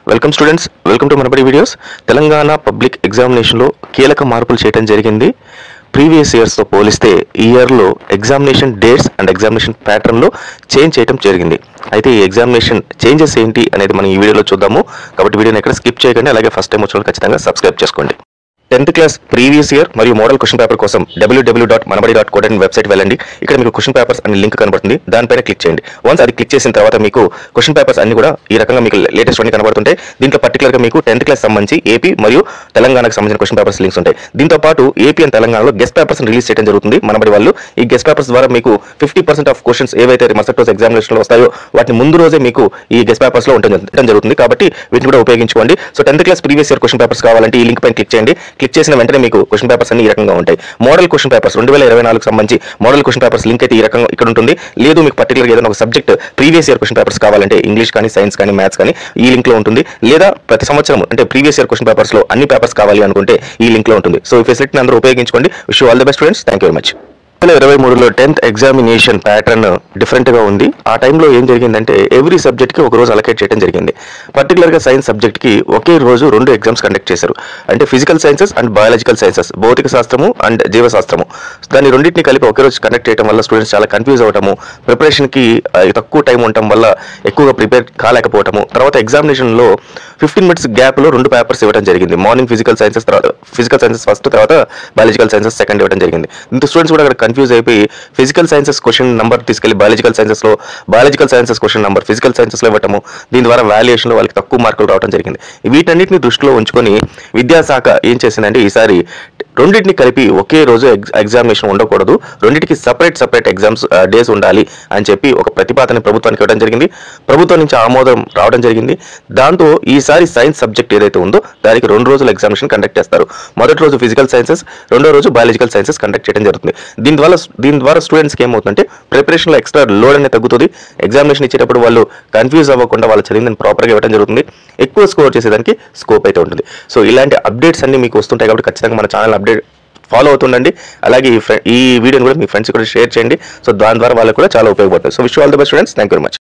welcome students welcome to Manabadi videos Telangana public ఎగ్జామినేషన్లో కీలక మార్పులు చేయడం జరిగింది ప్రీవియస్ ఇయర్స్తో పోలిస్తే ఈ ఇయర్లో ఎగ్జామినేషన్ డేట్స్ అండ్ ఎగ్జామినేషన్ ప్యాటర్న్లో చేంజ్ చేయడం జరిగింది అయితే ఈ ఎగ్జామినేషన్ చేంజెస్ ఏంటి అనేది మనం ఈ వీడియోలో చూద్దాము కాబట్టి వీడియోని ఎక్కడ స్కిప్ చేయకండి అలాగే ఫస్ట్ టైం వచ్చిన వాళ్ళు ఖచ్చితంగా సబ్స్క్రైబ్ చేసుకోండి టెన్త్ క్లాస్ ప్రీవియస్ ఇయర్ మరియు మోడల్ క్వశ్చన్ పేపర్ కోసం W W dot Manabadi dot code website వెళ్ళండి ఇక్కడ మీకు క్వశ్చన్ పేపర్స్ అనే లింక్ కనబడుతుంది దానిపైన క్లిక్ చేయండి వన్స్ అది క్లిక్ చేసిన తర్వాత మీకు క్వశ్చన్ పేపర్స్ అన్ని కూడా ఈ రకంగా మీకు లేటెస్ట్ అన్ని కనబడుతుంటాయి దీంట్లో పర్టికులర్గా మీకు టెన్త్ క్లాస్ సంబంధించి ఏపీ మరియు తెలంగాణకు సంబంధించిన క్వశ్చన్ పేపర్స్ లింక్స్ ఉంటాయి దీంతో పాటు ఏపీ అండ్ తెలంగాణలో గెస్ట్ పేపర్స్ రిలీజ్ చేయడం జరుగుతుంది మనబడి వాళ్ళు ఈ గెస్ట్ పేపర్స్ ద్వారా మీకు ఫిఫ్టీ పర్సెంట్ ఆఫ్ క్వశ్చన్స్ ఏవైతే మరుసటి రోజు ఎగ్జామినేషన్లో వస్తాయో వాటిని ముందు రోజే మీకు ఈ గెస్ట్ పేపర్స్ లో ఉండడం ఉండడం జరుగుతుంది కాబట్టి వీటిని కూడా ఉపయోగించుకోండి so tenth class previous year question papers కావాలంటే ఈ లింక్ పైన క్లిక్ చేయండి క్లిక్ చేసిన వెంటనే మీకు క్వశ్చన్ పేపర్స్ అన్ని ఈ రకంగా ఉంటాయి మోడల్ క్వశ్చన్ పేపర్స్ రెండు వేల ఇరవై నాలుగు సంబంధించి మోడల్ క్వశ్చన్ పేపర్స్ లింక్ అయితే ఈ రకంగా ఇక్కడ ఉంటుంది లేదు మీకు పర్టికులర్ ఏదైనా ఒక subject previous year question papers కావాలంటే ఇంగ్లీష్ కానీ సైన్స్ కానీ మ్యాథ్స్ కానీ ఈ లింక్ లో ఉంటుంది లేదా ప్రతి సంవత్సరం అంటే ప్రీవియస్ ఇయర్ క్వశ్చన్ పేపర్స్ లో అన్ని పేపర్స్ కావాలి అనుకుంటే ఈ లింక్ లో ఉంటుంది సో ఈ ఫెసిలిటీని అందరూ ఉపయోగించుకోండి wish all the best students thank you very much రెండు వేల ఇరవై మూడులో టెన్త్ ఎగ్జామినేషన్ ప్యాటర్న్ డిఫరెంట్గా ఉంది ఆ టైంలో ఏం జరిగిందంటే ఎవ్రీ సబ్జెక్ట్కి ఒక రోజు అలకేట్ చేయడం జరిగింది పర్టికులర్గా సైన్స్ సబ్జెక్ట్కి ఒకే రోజు రెండు ఎగ్జామ్స్ కండక్ట్ చేశారు అంటే physical sciences and biological sciences భౌతిక శాస్త్రము అండ్ జీవశాస్త్రము దాన్ని రెండింటిని కలిపి ఒకే రోజు కండక్ట్ చేయడం వల్ల స్టూడెంట్స్ చాలా కన్ఫ్యూజ్ అవ్వటము ప్రిపరేషన్కి తక్కువ టైం ఉండటం వల్ల ఎక్కువగా ప్రిపేర్ కాలేకపోవటము తర్వాత ఎగ్జామినేషన్లో ఫిఫ్టీన్ మినిట్స్ గ్యాప్లో రెండు పేపర్స్ ఇవ్వడం జరిగింది మార్నింగ్ ఫిజికల్ సైన్సెస్ తర్వాత ఫిజికల్ సైన్సెస్ ఫస్ట్ తర్వాత బయాలజికల్ సైన్సెస్ సెకండ్ ఇవ్వడం జరిగింది ఇంత స్టూడెంట్స్ కూడా అక్కడ కన్ఫ్యూజ్ అయిపోయి ఫిజికల్ సైన్సెస్ క్వశ్చన్ నంబర్ తీసుకెళ్లి బయాలజికల్ సైన్సెస్లో biological sciences question number physical సైన్సెస్లో ఇవ్వటము దీని ద్వారా వాల్యుయేషన్లో వాళ్ళకి తక్కువ మార్కులు రావడం జరిగింది వీటన్నిటిని దృష్టిలో ఉంచుకొని విద్యాశాఖ ఏం చేసిందంటే ఈసారి రెండింటిని కలిపి ఒకే రోజు ఎగ్జామినేషన్ ఉండకూడదు రెండింటికి సపరేట్ సపరేట్ ఎగ్జామ్స్ డేస్ ఉండాలి అని చెప్పి ఒక ప్రతిపాదన ప్రభుత్వానికి ఇవ్వడం జరిగింది ప్రభుత్వం నుంచి ఆమోదం రావడం జరిగింది దాంతో ఈసారి సైన్స్ సబ్జెక్ట్ ఏదైతే ఉందో దానికి రెండు రోజులు ఎగ్జామినేషన్ కండక్ట్ చేస్తారు మొదటి రోజు ఫిజికల్ సైన్సెస్ రెండో రోజు బయాలజికల్ సైన్సెస్ కండక్ట్ చేయడం జరుగుతుంది దీని ద్వారా దీని ద్వారా స్టూడెంట్స్కి ఏమవుతుందంటే ప్రిపరేషన్లో ఎక్స్ట్రా లోడ్ అనేది తగ్గుతుంది ఎగ్జామినేషన్ ఇచ్చేటప్పుడు వాళ్ళు కన్ఫ్యూజ్ అవ్వకుండా వాళ్ళు చదివిందని ప్రాపర్గా ఇవ్వడం జరుగుతుంది ఎక్కువ స్కోర్ చేసేదానికి స్కోప్ అయితే ఉంటుంది సో ఇలాంటి అప్డేట్స్ అన్ని మీకు వస్తుంటాయి కాబట్టి ఖచ్చితంగా మన ఛానల్ అప్డేట్ ఫాలో అవుతుండండి అలాగే ఈ ఫ్రె- ఈ వీడియోని కూడా మీ ఫ్రెండ్స్ కూడా షేర్ చేయండి సో దాని ద్వారా వాళ్ళకి కూడా చాలా ఉపయోగపడుతుంది so wish all the best students thank you very much